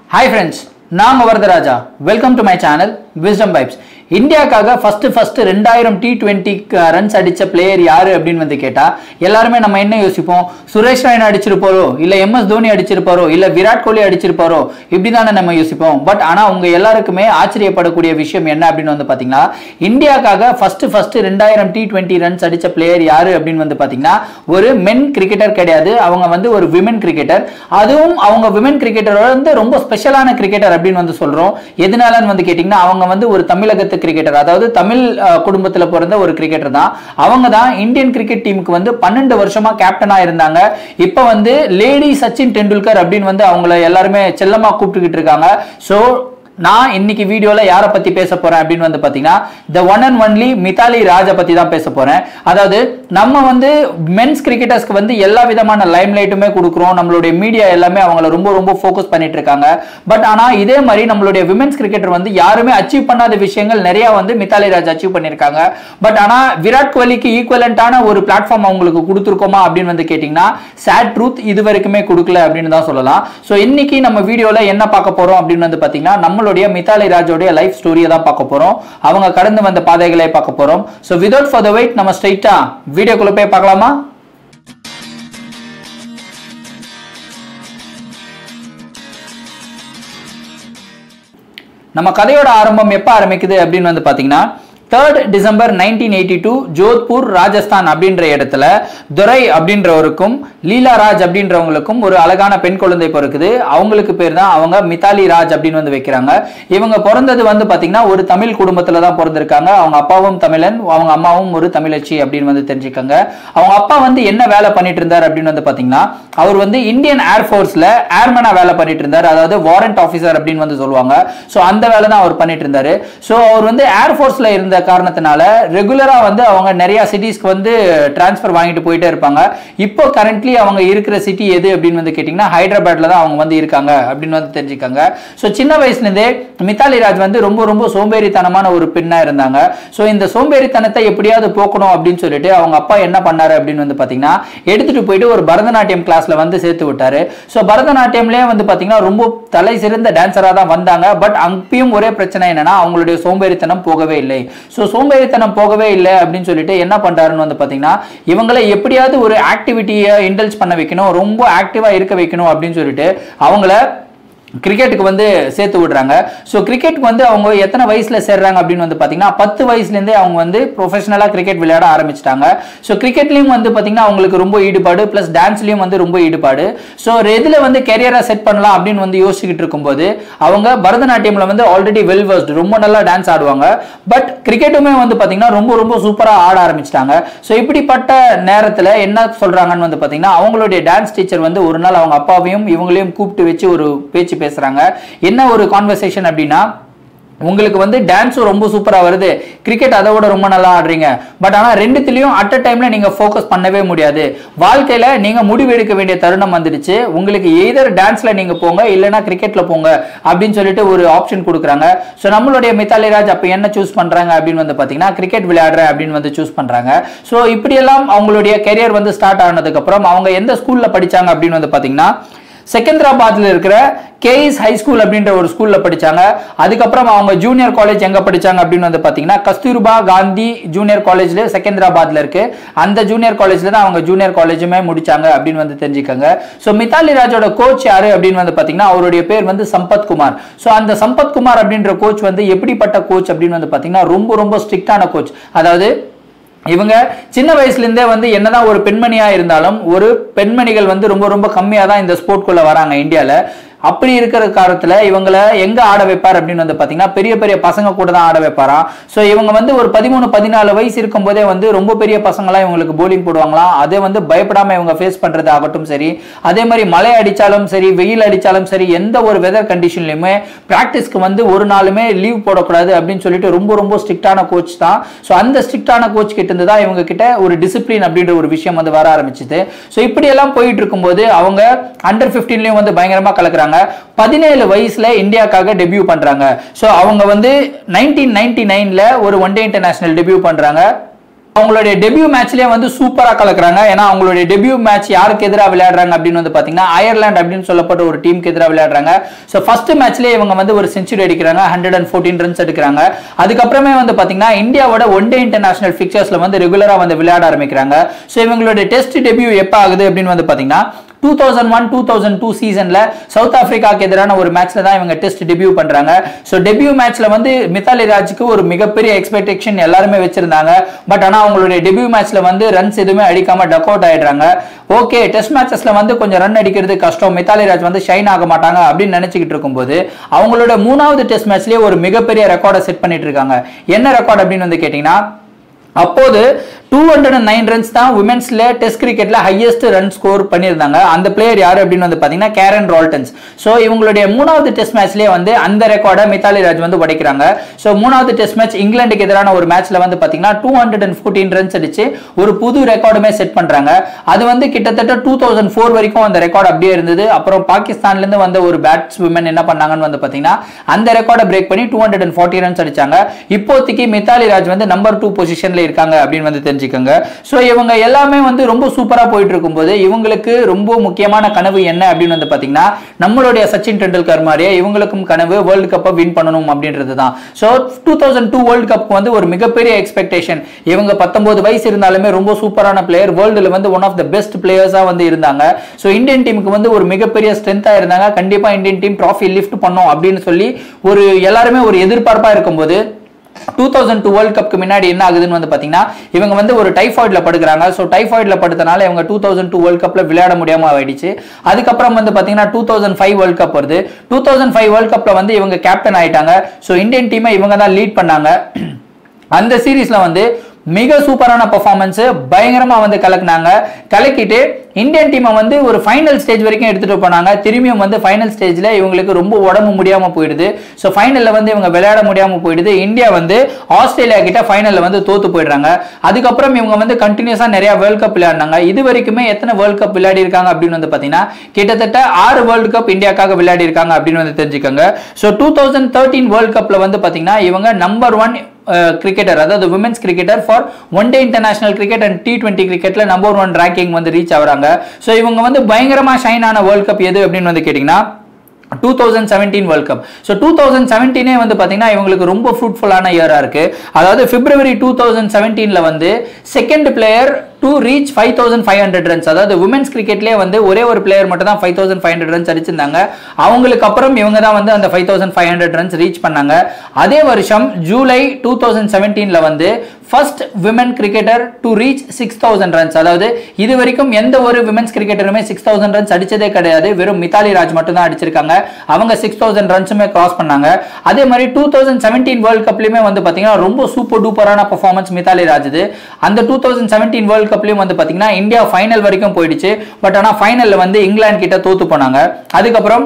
hi friends நான் உங்க Varadaraja welcome to my channel wisdom vibes இந்தியாக்காக ஃபர்ஸ்ட் ஃபர்ஸ்ட் ரெண்டாயிரம் டி டுவெண்ட்டி ரன்ஸ் அடிச்ச பிளேயர் யாரு அப்படின்னு வந்து கேட்டா எல்லாருமே நம்ம என்ன யோசிப்போம் சுரேஷ் ராயன் அடிச்சிருப்பாரோ இல்ல எம் எஸ் தோனி அடிச்சிருப்பாரோ இல்ல விராட் கோலி அடிச்சிருப்பாரோ இப்படி தானே நம்ம யோசிப்போம் பட் ஆனா உங்க எல்லாருக்குமே ஆச்சரியப்படக்கூடிய விஷயம் என்ன அப்படின்னு வந்து பாத்தீங்கன்னா இந்தியாக்காக ஃபர்ஸ்ட் ஃபர்ஸ்ட் ரெண்டாயிரம் டி டுவெண்ட்டி ரன்ஸ் அடிச்ச பிளேயர் யாரு அப்படின்னு வந்து பாத்தீங்கன்னா ஒரு மென் கிரிக்கெட்டர் கிடையாது அவங்க வந்து ஒரு விமன் கிரிக்கெட்டர் அதுவும் அவங்க விமன் கிரிக்கெட்டரோட வந்து ரொம்ப ஸ்பெஷலான கிரிக்கெட்டர் அப்படின்னு வந்து சொல்றோம் எதனாலன்னு வந்து கேட்டீங்கன்னா அவங்க வந்து ஒரு தமிழகத்து கிரிக்கெட்டர் அதாவது தமிழ் அஹ், குடும்பத்துல பிறந்த ஒரு கிரிக்கெட்டர் தான் அவங்க தான் இந்தியன் கிரிக்கெட் டீமுக்கு வந்து பன்னெண்டு வருஷமா கேப்டனா இருந்தாங்க இப்போ வந்து லேடி சச்சின் டெண்டுல்கர் அப்படின்னு வந்து அவங்கள எல்லாருமே செல்லமா கூப்பிட்டுக்கிட்டு இருக்காங்க ஸோ நான் இன்னைக்கு வீடியோல யாரை பத்தி பேச போறேன் அப்படின்னு வந்து பாத்தீங்கன்னா the one and only Mithali ராஜை பத்தி தான் பேச போறேன் அதாவது நம்ம வந்து மென்ஸ் கிரிக்கெட்டர்ஸ்க்கு வந்து எல்லா விதமான லைம் லைட்டுமே கொடுக்குறோம் நம்மளுடைய மீடியா எல்லாமே அவங்கள ரொம்ப ரொம்ப ஃபோக்கஸ் பண்ணிட்டு இருக்காங்க பட் ஆனா இதே மாதிரி நம்மளுடைய விமென்ஸ் கிரிக்கெட்டர் வந்து யாருமே அச்சீவ் பண்ணாத விஷயங்கள் நிறைய வந்து மிதாலி ராஜ் அச்சீவ் பண்ணிருக்காங்க பட் ஆனா விராட் கோலிக்கு ஈக்குவலண்டான ஒரு பிளாட்ஃபார்ம் அவங்களுக்கு கொடுத்துருக்கோமா அப்படின்னு வந்து கேட்டீங்கன்னா சேட் ட்ரூத் இது வரைக்குமே கொடுக்கல அப்படின்னு தான் சொல்லலாம் ஸோ இன்னைக்கு நம்ம வீடியோல என்ன பார்க்க போறோம் அப்படின்னு வந்து பாத்தீங்கன்னா நம்மளுடைய மித்தாலி ராஜோடைய லைஃப் ஸ்டோரியை தான் பார்க்க போறோம் அவங்க கடந்து வந்த பாதைகளை பார்க்க போறோம் so without for the wait நம்ம ஸ்ட்ரைட்டா வீடியோக்குள்ள போய் பார்க்கலாமா நம்ம கதையோட ஆரம்பம் எப்போ ஆரம்பிக்குது அப்படின்னு வந்து பாத்தீங்கன்னா third December nineteen eighty two Jodhpur Rajasthan அப்படின்ற இடத்துல துரை அப்படின்றவருக்கும் லீலா ராஜ் அப்படின்றவங்களுக்கும் ஒரு அழகான பெண் குழந்தை பிறக்குது அவங்களுக்கு பேர் தான் அவங்க மிதாலி ராஜ் அப்படின்னு வந்து வைக்கிறாங்க இவங்க பிறந்தது வந்து பாத்தீங்கன்னா ஒரு தமிழ் குடும்பத்துல தான் பிறந்திருக்காங்க அவங்க அப்பாவும் தமிழன் அவங்க அம்மாவும் ஒரு தமிழச்சி அப்படின்னு வந்து தெரிஞ்சுக்கோங்க அவங்க அப்பா வந்து என்ன வேலை பண்ணிட்டு இருந்தார் அப்படின்னு வந்து பாத்தீங்கன்னா அவர் வந்து இந்தியன் ஏர்ஃபோர்ஸ்ல ஏர்மேனா வேலை பண்ணிட்டு இருந்தார் அதாவது வாரண்ட் ஆஃபீஸர் அப்படின்னு வந்து சொல்லுவாங்க ஸோ அந்த வேலை தான் அவர் பண்ணிட்டு இருந்தாரு ஸோ அவர் வந்து ஏர்ஃபோர்ஸ்ல இருந்த காரணத்தினால ரெகுலரா வந்து அவங்க நிறைய சிட்டிஸ்க்கு வந்து டிரான்ஸ்ஃபர் வாங்கிட்டு போயிட்டே இருப்பாங்க இப்போ கரண்ட்லி அவங்க இருக்கிற சிட்டி எது அப்படின்னு வந்து கேட்டிங்கன்னா ஹைதராபாத்ல தான் அவங்க வந்து இருக்காங்க அப்படின்னு வந்து தெரிஞ்சுக்கோங்க ஸோ சின்ன வயசுலேருந்தே மித்தாலி ராஜ் வந்து ரொம்ப ரொம்ப சோம்பேறித்தனமான ஒரு பெண்ணா இருந்தாங்க ஸோ இந்த சோம்பேறித்தனத்தை எப்படியாவது போக்கணும் அப்படின்னு சொல்லிட்டு அவங்க அப்பா என்ன பண்ணாரு அப்படின்னு வந்து பார்த்தீங்கன்னா எடுத்துட்டு போயிட்டு ஒரு பரதநாட்டியம் கிளாஸ்ல வந்து சேர்த்து விட்டாரு ஸோ பரதநாட்டியம்லேயே வந்து பார்த்தீங்கன்னா ரொம்ப தலை சிறந்த டான்சராக தான் வந்தாங்க பட் அங்கேயும் ஒரே பிரச்சனை என்னன்னா அவங்களுடைய சோம்பேறித்தனம் போகவே இல்லை ஸோ சோம்பேறித்தனம் போகவே இல்லை அப்படின்னு சொல்லிட்டு என்ன பண்றாருன்னு வந்து பார்த்தீங்கன்னா இவங்களை எப்படியாவது ஒரு ஆக்டிவிட்டியை இன்டல்ஜ் பண்ண வைக்கணும் ரொம்ப ஆக்டிவாக இருக்க வைக்கணும் அப்படின்னு சொல்லிட்டு அவங்கள கிரிக்கெட்டுக்கு வந்து சேர்த்து விடுறாங்க ஸோ கிரிக்கெட்டுக்கு வந்து அவங்க எத்தனை வயசுல சேர்றாங்க அப்படின்னு வந்து பார்த்தீங்கன்னா பத்து வயசுலேருந்தே அவங்க வந்து ப்ரொஃபஷனலாக கிரிக்கெட் விளையாட ஆரம்பிச்சிட்டாங்க ஸோ கிரிக்கெட்லையும் வந்து பார்த்தீங்கன்னா அவங்களுக்கு ரொம்ப ஈடுபாடு ப்ளஸ் டான்ஸ்லையும் வந்து ரொம்ப ஈடுபாடு ஸோ எதில் வந்து கெரியரை செட் பண்ணலாம் அப்படின்னு வந்து யோசிச்சுக்கிட்டு இருக்கும்போது அவங்க பரதநாட்டியம்ல வந்து ஆல்ரெடி வெல் வர்ஸ்டு ரொம்ப நல்லா டான்ஸ் ஆடுவாங்க பட் கிரிக்கெட்டுமே வந்து பார்த்தீங்கன்னா ரொம்ப ரொம்ப சூப்பராக ஆட ஆரம்பிச்சிட்டாங்க ஸோ இப்படிப்பட்ட நேரத்தில் என்ன சொல்றாங்கன்னு வந்து பார்த்தீங்கன்னா அவங்களுடைய டான்ஸ் டீச்சர் வந்து ஒரு நாள் அவங்க அப்பாவையும் இவங்களையும் கூப்பிட்டு வச்சு ஒரு பேச்சு பேசுறாங்க என்ன ஒரு கான்வர்சேஷன் அப்படின்னா உங்களுக்கு வந்து டான்ஸும் ரொம்ப சூப்பராக வருது கிரிக்கெட் அதை விட ரொம்ப நல்லா ஆடுறீங்க பட் ஆனால் ரெண்டுத்துலையும் அட் அ டைமில் நீங்கள் ஃபோக்கஸ் பண்ணவே முடியாது வாழ்க்கையில் நீங்கள் முடிவு எடுக்க வேண்டிய தருணம் வந்துடுச்சு உங்களுக்கு எய்தர் டான்ஸில் நீங்கள் போங்க இல்லைனா கிரிக்கெட்டில் போங்க அப்படின்னு சொல்லிட்டு ஒரு ஆப்ஷன் கொடுக்குறாங்க ஸோ நம்மளுடைய மித்தாலி ராஜ் அப்போ என்ன சூஸ் பண்ணுறாங்க அப்படின்னு வந்து பார்த்தீங்கன்னா கிரிக்கெட் விளையாடுறேன் அப்படின்னு வந்து சூஸ் பண்ணுறாங்க ஸோ இப்படியெல்லாம் அவங்களுடைய கெரியர் வந்து ஸ்டார்ட் ஆனதுக்கப்புறம் அவங்க எந்த ஸ்கூலில் படித்தாங்க அப்படின்னு வந்து பார்த்தீங்கன்னா செகந்திராபாத்ல இருக்கிற கேஎஸ் ஹை ஸ்கூல் அப்படின்ற ஒரு ஸ்கூல்ல படிச்சாங்க அதுக்கப்புறம் அவங்க ஜூனியர் காலேஜ் எங்க படிச்சாங்க அப்படின்னு வந்து பாத்தீங்கன்னா கஸ்தூர்பா காந்தி ஜூனியர் காலேஜ்ல செகந்திராபாத்ல இருக்கு அந்த ஜூனியர் காலேஜ்ல தான் அவங்க ஜூனியர் காலேஜுமே முடிச்சாங்க அப்படின்னு வந்து தெரிஞ்சுக்கோங்க ஸோ மித்தாலி ராஜோட கோச் யாரு அப்படின்னு வந்து பாத்தீங்கன்னா அவருடைய பேர் வந்து சம்பத் குமார் ஸோ அந்த சம்பத் குமார் அப்படின்ற கோச் வந்து எப்படிப்பட்ட கோச் அப்படின்னு வந்து பாத்தீங்கன்னா ரொம்ப ரொம்ப ஸ்ட்ரிக்டான கோச் அதாவது இவங்க சின்ன வயசுல இருந்தே வந்து என்னதான் ஒரு பெண்மணியா இருந்தாலும் ஒரு பெண்மணிகள் வந்து ரொம்ப ரொம்ப கம்மியா தான் இந்த ஸ்போர்ட்குள்ள வராங்க இந்தியால அப்படி இருக்கிற காலத்துல இவங்களை எங்க ஆட வைப்பார் அப்படின்னு வந்து பாத்தீங்கன்னா பெரிய பெரிய பசங்க கூட தான் ஆட வைப்பாராம் ஸோ இவங்க வந்து ஒரு பதிமூணு பதினாலு வயசு இருக்கும் போதே வந்து ரொம்ப பெரிய பசங்களாம் இவங்களுக்கு போலிங் போடுவாங்களாம் அதே வந்து பயப்படாம இவங்க ஃபேஸ் பண்றது ஆகட்டும் சரி அதே மாதிரி மழை அடிச்சாலும் சரி வெயில் அடிச்சாலும் சரி எந்த ஒரு வெதர் கண்டிஷன்லயுமே பிராக்டிஸ்க்கு வந்து ஒரு நாளுமே லீவ் போடக்கூடாது அப்படின்னு சொல்லிட்டு ரொம்ப ரொம்ப ஸ்ட்ரிக்டான கோச் தான் ஸோ அந்த ஸ்ட்ரிக்டான கோச் கிட்ட இருந்து தான் இவங்க கிட்ட ஒரு டிசிப்ளின் அப்படின்ற ஒரு விஷயம் வந்து வர ஆரம்பிச்சுது ஸோ இப்படியெல்லாம் போயிட்டு இருக்கும்போது அவங்க அண்டர் ஃபிஃப்டீன்லயும் வந்து பயங்கரமா கலக்குறாங்க பதினேழு வயசுல இந்தியாக்காக டெபியூ பண்றாங்க ஸோ அவங்க வந்து நைன்டீன் நைன்டி நைன்ல ஒரு ஒன் டே இன்டர்நேஷனல் டெபியூ பண்றாங்க அவங்களுடைய டெபியூ மேட்ச்லயே வந்து சூப்பரா கலக்குறாங்க ஏன்னா அவங்களுடைய டெபியூ மேட்ச் யாருக்கு எதிராக விளையாடுறாங்க அப்படின்னு வந்து பாத்தீங்கன்னா அயர்லாந்து அப்படின்னு சொல்லப்பட்ட ஒரு டீமுக்கு எதிராக விளையாடுறாங்க ஸோ ஃபர்ஸ்ட் மேட்ச்லயே இவங்க வந்து ஒரு செஞ்சுரி அடிக்கிறாங்க ஹண்ட்ரட் அண்ட் ஃபோர்டீன் ரன்ஸ் எடுக்கிறாங்க அதுக்கப்புறமே வந்து பாத்தீங்கன்னா இந்தியாவோட ஒன் டே இன்டர்நேஷனல் பிக்சர்ஸ்ல வந்து ரெகுலரா வந்து விளையாட ஆரம்பிக்கிறாங்க ஸோ இவங்களுடைய டெஸ்ட் டெபியூ எப்போ ஆகுது அப்படின்னு வந்து பாத்தீங்கன்னா two thousand one two thousand two சீசன்ல சவுத் ஆப்பிரிக்காக்கு எதிரான ஒரு மேட்ச்ல தான் இவங்க டெஸ்ட் டெபியூ பண்றாங்க ஸோ டெபியூ மேட்ச்ல வந்து மித்தாலி ராஜுக்கு ஒரு மிகப்பெரிய எக்ஸ்பெக்டேஷன் எல்லாருமே வச்சிருந்தாங்க பட் ஆனா அவங்களுடைய டெபியூ மேட்ச்ல வந்து ரன்ஸ் எதுவுமே அடிக்காம டக் அவுட் ஆயிடுறாங்க ஓகே டெஸ்ட் மேட்சஸ்ல வந்து கொஞ்சம் ரன் அடிக்கிறது கஷ்டம் மித்தாலி ராஜ் வந்து ஷைன் ஆக மாட்டாங்க அப்படின்னு நினைச்சுக்கிட்டு இருக்கும்போது அவங்களோட மூணாவது டெஸ்ட் மேட்ச்லயே ஒரு மிகப்பெரிய ரெக்கார்டை செட் பண்ணிட்டு இருக்காங்க என்ன ரெக்கார்ட் அப்படின்னு வந்து கேட்டீங்கன்னா அப்போது two hundred and nine runs தான் உமன்ஸ்ல டெஸ்ட் கிரிக்கெட்ல ஹையஸ்ட் ரன் ஸ்கோர் பண்ணியிருந்தாங்க அந்த பிளேயர் யாரு அப்படின்னு வந்து பாத்தீங்கன்னா கேரன் ரால்டன்ஸ் ஸோ இவங்களுடைய மூணாவது டெஸ்ட் மேட்ச்லயே வந்து அந்த ரெக்கார்டை மித்தாலி ராஜ் வந்து உடைக்கிறாங்க ஸோ மூணாவது டெஸ்ட் மேட்ச் இங்கிலாந்துக்கு எதிரான ஒரு மேட்ச்ல வந்து பாத்தீங்கன்னா two hundred and fourteen runs அடிச்சு ஒரு புது ரெக்கார்டுமே செட் பண்றாங்க அது வந்து கிட்டத்தட்ட டூ தௌசண்ட் ஃபோர் வரைக்கும் அந்த ரெக்கார்டு அப்படியே இருந்தது அப்புறம் பாகிஸ்தான்ல இருந்து வந்த ஒரு பேட்ஸ் விமன் என்ன பண்ணாங்கன்னு வந்து பாத்தீங்கன்னா அந்த ரெக்கார்டை பிரேக் பண்ணி two hundred and forty runs அடிச்சாங்க இப்போதைக்கு மித்தாலி ராஜ் வந்து நம்பர் டூ பொசிஷன்ல இருக்காங்க அப்படின்னு வந்து தெரிஞ்சுக்கோங்க ஸோ இவங்க எல்லாமே வந்து ரொம்ப சூப்பரா போயிட்டு இருக்கும்போது இவங்களுக்கு ரொம்ப முக்கியமான கனவு என்ன அப்படின்னு வந்து பாத்தீங்கன்னா நம்மளுடைய சச்சின் டெண்டுல்கர் மாதிரியே இவங்களுக்கும் கனவு வேர்ல்டு கப்பை வின் பண்ணணும் அப்படின்றது தான் so two thousand two world cup வந்து ஒரு மிகப்பெரிய எக்ஸ்பெக்டேஷன் இவங்க பத்தொன்பது வயசு இருந்தாலுமே ரொம்ப சூப்பரான பிளேயர் வேர்ல்டுல வந்து ஒன் ஆஃப் த பெஸ்ட் பிளேயர்ஸா வந்து இருந்தாங்க ஸோ இந்தியன் டீமுக்கு வந்து ஒரு மிகப்பெரிய ஸ்ட்ரென்த்தா இருந்தாங்க கண்டிப்பா இந்தியன் டீம் ட்ராஃபி லிஃப்ட் பண்ணும் அப்படின்னு சொல்லி ஒரு எல்லாருமே ஒரு எதிர்பார்ப்பா இருக்கும்போது டூ தௌசண்ட் டூ வேர்ல்ட் கப்க்கு முன்னாடி என்ன ஆகுதுன்னு வந்து பாத்தீங்கன்னா இவங்க வந்து ஒரு டைஃபாய்ட்ல படுக்கிறாங்க ஸோ டைஃபாய்ட்ல படுத்தனால இவங்க டூ தௌசண்ட் டூ வேர்ல்ட் கப்ல விளையாட முடியாம ஆயிடுச்சு அதுக்கப்புறம் வந்து பாத்தீங்கன்னா two thousand five world cup வருது டூ தௌசண்ட் ஃபைவ் வேர்ல்ட் கப்ல வந்து இவங்க கேப்டன் ஆயிட்டாங்க ஸோ இந்தியன் டீமை இவங்க தான் லீட் பண்ணாங்க அந்த சீரீஸ்ல வந்து மிக சூப்பரான பெர்ஃபார்மன்ஸ் பயங்கரமா வந்து கலக்குனாங்க கலக்கிட்டு இந்தியன் டீமை வந்து ஒரு ஃபைனல் ஸ்டேஜ் வரைக்கும் எடுத்துட்டு போனாங்க திரும்பியும் வந்து ஃபைனல் ஸ்டேஜ்ல இவங்களுக்கு ரொம்ப உடம்பு முடியாம போயிடுது ஸோ ஃபைனல்ல வந்து இவங்க விளையாட முடியாம போயிடுது இந்தியா வந்து ஆஸ்திரேலியா கிட்ட ஃபைனல்ல வந்து தோத்து போயிடுறாங்க அதுக்கப்புறம் இவங்க வந்து கண்டினியூஸா நிறைய வேர்ல்ட் கப் விளையாடினாங்க இது வரைக்குமே எத்தனை வேர்ல்ட் கப் விளையாடி இருக்காங்க அப்படின்னு வந்து பாத்தீங்கன்னா கிட்டத்தட்ட ஆறு வேர்ல்டு கப் இந்தியாக்காக விளையாடி இருக்காங்க அப்படின்னு வந்து தெரிஞ்சுக்கோங்க so two thousand thirteen world கப்ல வந்து பாத்தீங்கன்னா இவங்க நம்பர் ஒன் கிரிக்கெட்டர் அதாவது women's cricketer for one day international cricket and T twenty கிரிக்கெட்ல நம்பர் ஒன் ரேங்கிங் வந்து ரீச் ஆகுறாங்க ஸோ இவங்க வந்து பயங்கரமா ஷைன் ஆன வேர்ல்ட் கப் எது அப்படின்னு வந்து கேட்டிங்கன்னா two thousand seventeen world cup so two thousand செவன்டீனே வந்து பார்த்தீங்கன்னா இவங்களுக்கு ரொம்ப ஃப்ரூட்ஃபுல்லான இயராக இருக்கு அதாவது பிப்ரவரி டூ தௌசண்ட் செவன்டீனில் வந்து second player to reach five thousand five hundred runs அதாவது உமன்ஸ் கிரிக்கெட்லேயே வந்து ஒரே ஒரு பிளேயர் மட்டும் தான் five thousand five hundred runs அடிச்சிருந்தாங்க அவங்களுக்கு அப்புறம் இவங்க தான் வந்து அந்த five thousand five hundred runs reach பண்ணாங்க அதே வருஷம் ஜூலை டூ தௌசண்ட் செவன்டீனில் வந்து first women cricketer to reach six thousand runs அதாவது இது வரைக்கும் எந்த ஒரு விமன்ஸ் கிரிக்கெட்டருமே சிக்ஸ் தௌசண்ட் ரன்ஸ் அடிச்சதே கிடையாது வெறும் மித்தாலி ராஜ் மட்டும் தான் அடிச்சிருக்காங்க அவங்க சிக்ஸ் தௌசண்ட் ரன்ஸுமே கிராஸ் பண்ணாங்க அதே மாதிரி டூ தௌசண்ட் செவன்டீன் வேர்ல்ட் கப்லயுமே வந்து பாத்தீங்கன்னா ரொம்ப சூப்பர் டூப்பரான பர்ஃபார்மன்ஸ் மித்தாலி ராஜ் அந்த டூ தௌசண்ட் செவன்டீன் வேர்ல்ட் கப்லயும் வந்து பாத்தீங்கன்னா இந்தியா ஃபைனல் வரைக்கும் போயிடுச்சு பட் ஆனா ஃபைனல்ல வந்து இங்கிலாந்து கிட்ட தோத்து போனாங்க அதுக்கப்புறம்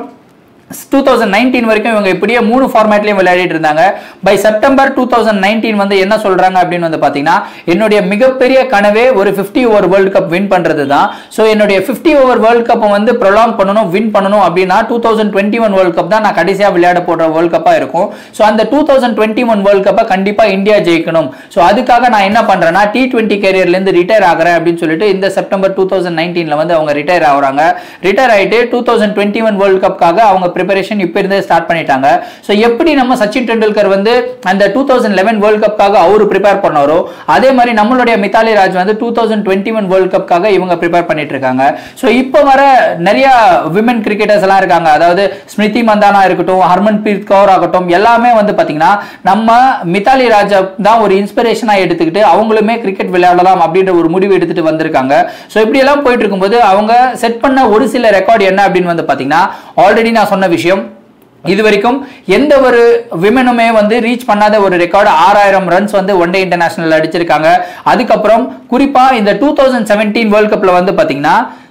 டூ தௌசண்ட் நைன்டீன் வரைக்கும் இவங்க இப்படியே மூணு ஃபார்மேட்லயும் விளையாடிட்டு இருந்தாங்க by September two thousand nineteen வந்து என்ன சொல்றாங்க அப்படின்னு வந்து பாத்தீங்கன்னா என்னுடைய மிகப்பெரிய கனவே ஒரு fifty over world cup win பண்றது தான் ஸோ என்னுடைய ஃபிஃப்டி ஓவர் வேர்ல்டு கப்பை வந்து ப்ரொலாங் பண்ணணும் வின் பண்ணணும் அப்படின்னா two thousand twenty one world cup தான் நான் கடைசியா விளையாட போடுற வேர்ல்டு கப்பா இருக்கும் ஸோ அந்த two thousand twenty one world கப்பை கண்டிப்பா இந்தியா ஜெயிக்கணும் ஸோ அதுக்காக நான் என்ன பண்றேன்னா டி டுவெண்ட்டி கேரியர்ல இருந்து ரிட்டையர் ஆகிறேன் அப்படின்னு சொல்லிட்டு இந்த செப்டம்பர் டூ தௌசண்ட் நைன்டீன்ல வந்து அவங்க ரிட்டையர் ஆகுறாங்க ரிட்டையர் ஆயிட்டு two thousand twenty one world கப்காக அவங்க ப்ரிப்பரேஷன் இப்போ இருந்தே ஸ்டார்ட் பண்ணிட்டாங்க ஸோ எப்படி நம்ம சச்சின் டெண்டுல்கர் வந்து அந்த டூ தௌசண்ட் லெவன் வேர்ல்டு கப்காக அவர் ப்ரிப்பேர் பண்ணாரோ அதே மாதிரி நம்மளுடைய மித்தாலி ராஜ் வந்து two thousand twenty one world கப்காக இவங்க ப்ரிப்பேர் பண்ணிட்டு இருக்காங்க ஸோ இப்போ வர நிறைய விமன் கிரிக்கெட்டர்ஸ் எல்லாம் இருக்காங்க அதாவது ஸ்மிருதி மந்தானா இருக்கட்டும் ஹர்மன் பிரீத் கௌர் ஆகட்டும் எல்லாமே வந்து பாத்தீங்கன்னா நம்ம மித்தாலி ராஜா தான் ஒரு இன்ஸ்பிரேஷனா எடுத்துக்கிட்டு அவங்களுமே கிரிக்கெட் விளையாடலாம் அப்படின்ற ஒரு முடிவு எடுத்துட்டு வந்திருக்காங்க ஸோ இப்படி எல்லாம் போயிட்டு இருக்கும்போது அவங்க செட் பண்ண ஒரு சில ரெக்கார்டு என்ன அப்படின்னு வந்து பாத்தீங்கன்னா ஆல்ரெடி நான் சொன்ன விஷயம் இது வரைக்கும் எந்த ஒரு விமனுமே வந்து ரீச் பண்ணாத ஒரு ரெக்கார்டு ஆறாயிரம் ரன்ஸ் வந்து ஒன் டே இன்டர்நேஷனல் அடிச்சிருக்காங்க அதுக்கப்புறம் குறிப்பா இந்த டூ தௌசண்ட் செவன்டீன் வேர்ல்ட் கப்ல வந்து பாத்தீங்கன்னா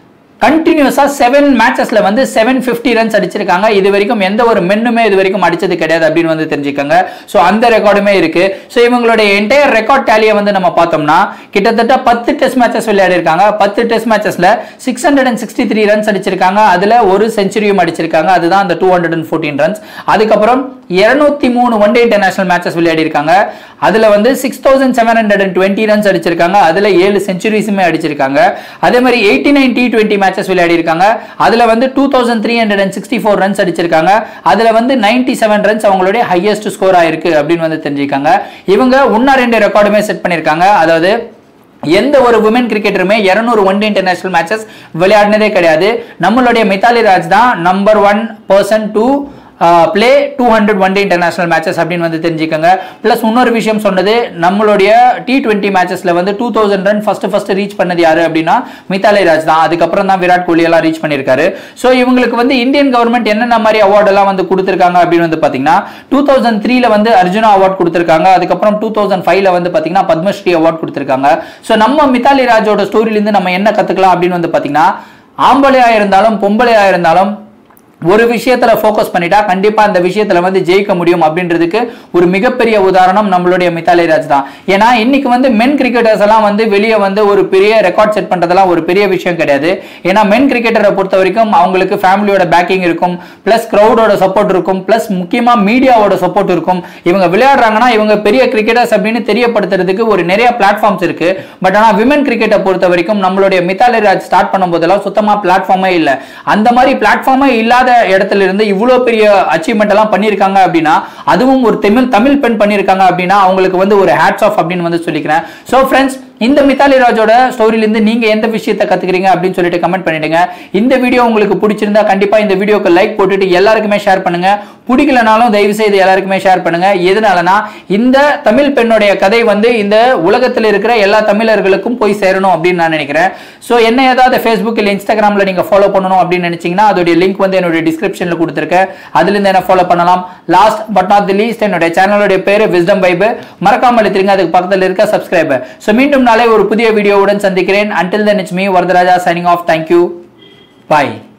கண்டினியூஸா செவன் மேட்சஸ்ல வந்து செவன் பிப்டி ரன்ஸ் அடிச்சிருக்காங்க இது வரைக்கும் எந்த ஒரு மென்னுமே இது வரைக்கும் அடிச்சது கிடையாது அப்படின்னு வந்து தெரிஞ்சுக்கோங்க ஸோ அந்த ரெக்கார்டுமே இருக்கு ஸோ இவங்களுடைய என்டையர் ரெக்கார்ட் டேலியை வந்து நம்ம பார்த்தோம்னா கிட்டத்தட்ட பத்து டெஸ்ட் மேட்சஸ் விளையாடி இருக்காங்க பத்து டெஸ்ட் மேட்சஸ்ல six hundred and sixty three runs அடிச்சிருக்காங்க அதுல ஒரு செஞ்சுரியும் அடிச்சிருக்காங்க அதுதான் அந்த two hundred and fourteen runs அதுக்கப்புறம் இருநூத்தி மூணு ஒன் டே இன்டர்நேஷனல் மேட்சஸ் விளையாடி இருக்காங்க அதுல வந்து six thousand seven hundred and twenty runs அடிச்சிருக்காங்க அதுல ஏழு செஞ்சுரிஸுமே அடிச்சிருக்காங்க அதே மாதிரி eighty nine T twenty matches விளையாடி இருக்காங்க அதுல வந்து two thousand three hundred and sixty four runs அடிச்சிருக்காங்க அதுல வந்து நைன்டி செவன் ரன்ஸ் அவங்களுடைய ஹையஸ்ட் ஸ்கோர் ஆயிருக்கு அப்படின்னு வந்து தெரிஞ்சுக்காங்க இவங்க ஒன்னா ரெண்டு ரெக்கார்டுமே செட் பண்ணியிருக்காங்க அதாவது எந்த ஒரு உமன் கிரிக்கெட்டருமே இருநூறு ஒன் டே இன்டர்நேஷனல் மேட்சஸ் விளையாடினதே கிடையாது நம்மளுடைய மித்தாலி ராஜ் தான் number one person to play two hundred one day international matches அப்படின்னு வந்து தெரிஞ்சுக்கோங்க ப்ளஸ் இன்னொரு விஷயம் சொன்னது நம்மளுடைய டி டுவெண்ட்டி மேட்சஸ்ல வந்து two thousand run first first reach பண்ணது யாரு அப்படின்னா மித்தாலி ராஜ் தான் அதுக்கப்புறம் தான் விராட் கோலி எல்லாம் ரீச் பண்ணியிருக்காரு ஸோ இவங்களுக்கு வந்து இந்தியன் கவர்மெண்ட் என்னென்ன மாதிரி அவார்ட் எல்லாம் வந்து கொடுத்துருக்காங்க அப்படின்னு வந்து பார்த்தீங்கன்னா டூ தௌசண்ட் த்ரீல வந்து அர்ஜுனா அவார்ட் கொடுத்துருக்காங்க அதுக்கப்புறம் டூ தௌசண்ட் ஃபைவ்ல வந்து பார்த்தீங்கன்னா பத்மஸ்ரீ அவார்ட் கொடுத்துருக்காங்க ஸோ நம்ம மித்தாலி ராஜோட ஸ்டோரியிலேருந்து நம்ம என்ன கற்றுக்கலாம் அப்படின்னு வந்து பார்த்தீங்கன்னா ஆம்பளையா இருந்தாலும் பொம்பளையா இருந்தாலும் ஒரு விஷயத்துல ஃபோக்கஸ் பண்ணிட்டா கண்டிப்பா அந்த விஷயத்துல வந்து ஜெயிக்க முடியும் அப்படின்றதுக்கு ஒரு மிகப்பெரிய உதாரணம் நம்மளுடைய மித்தாலி ராஜ் தான் ஏன்னா இன்னைக்கு வந்து மென் கிரிக்கெட்டர்ஸ் எல்லாம் வந்து வெளியே வந்து ஒரு பெரிய ரெக்கார்ட் செட் பண்றதெல்லாம் ஒரு பெரிய விஷயம் கிடையாது ஏன்னா மென் கிரிக்கெட்டரை பொறுத்த வரைக்கும் அவங்களுக்கு ஃபேமிலியோட பேக்கிங் இருக்கும் பிளஸ் கிரௌடோட சப்போர்ட் இருக்கும் பிளஸ் முக்கியமா மீடியாவோட சப்போர்ட் இருக்கும் இவங்க விளையாடுறாங்கன்னா இவங்க பெரிய கிரிக்கெட்டர்ஸ் அப்படின்னு தெரியப்படுத்துறதுக்கு ஒரு நிறைய பிளாட்ஃபார்ம்ஸ் இருக்கு பட் ஆனா விமன் கிரிக்கெட்டை பொறுத்த வரைக்கும் நம்மளுடைய மித்தாலி ராஜ் ஸ்டார்ட் பண்ணும்போதெல்லாம் சுத்தமா பிளாட்ஃபார்மே இல்லை அந்த மாதிரி பிளாட்ஃபார்மே இல்லாத இடத்துல இருந்து இவ்வளோ பெரிய அச்சீவ்மெண்ட் எல்லாம் பண்ணியிருக்காங்க அப்படின்னா அதுவும் ஒரு தமிழ் தமிழ் பெண் பண்ணியிருக்காங்க அப்படின்னா அவங்களுக்கு வந்து ஒரு ஹேட்ஸ் ஆஃப் அப்படின்னு வந்து சொல்லிக்கிறேன் ஸோ ஃப்ரெண்ட்ஸ் இந்த மித்தாலி ராஜோட ஸ்டோரியிலிருந்து நீங்க எந்த விஷயத்தை கத்துக்கிறீங்க அப்படின்னு சொல்லிட்டு கமெண்ட் பண்ணிடுங்க இந்த வீடியோ உங்களுக்கு பிடிச்சிருந்தா கண்டிப்பா இந்த வீடியோக்கு லைக் போட்டுட்டு எல்லாருக்குமே ஷேர் பண்ணுங்க பிடிக்கலனாலும் தயவு செய்து எல்லாருக்குமே ஷேர் பண்ணுங்க எதனாலனா இந்த தமிழ் பெண்ணுடைய கதை வந்து இந்த உலகத்தில் இருக்கிற எல்லா தமிழர்களுக்கும் போய் சேரணும் அப்படின்னு நான் நினைக்கிறேன் ஸோ என்ன ஏதாவது ஃபேஸ்புக் இல்லை இன்ஸ்டாகிராமில் நீங்கள் ஃபாலோ பண்ணணும் அப்படின்னு நினைச்சீங்கன்னா அதோடைய லிங்க் வந்து என்னுடைய டிஸ்கிரிப்ஷனில் கொடுத்துருக்கேன் அதுலேருந்து என்ன ஃபாலோ பண்ணலாம் last but not the least என்னுடைய சேனலோடைய பேர் விஸ்டம் பைபு மறக்காமல் எடுத்துருங்க அதுக்கு பக்கத்தில் இருக்க சப்ஸ்கிரைபர் ஸோ மீண்டும் நாளை ஒரு புதிய வீடியோவுடன் சந்திக்கிறேன் until then it's me Varadaraja signing off thank you bye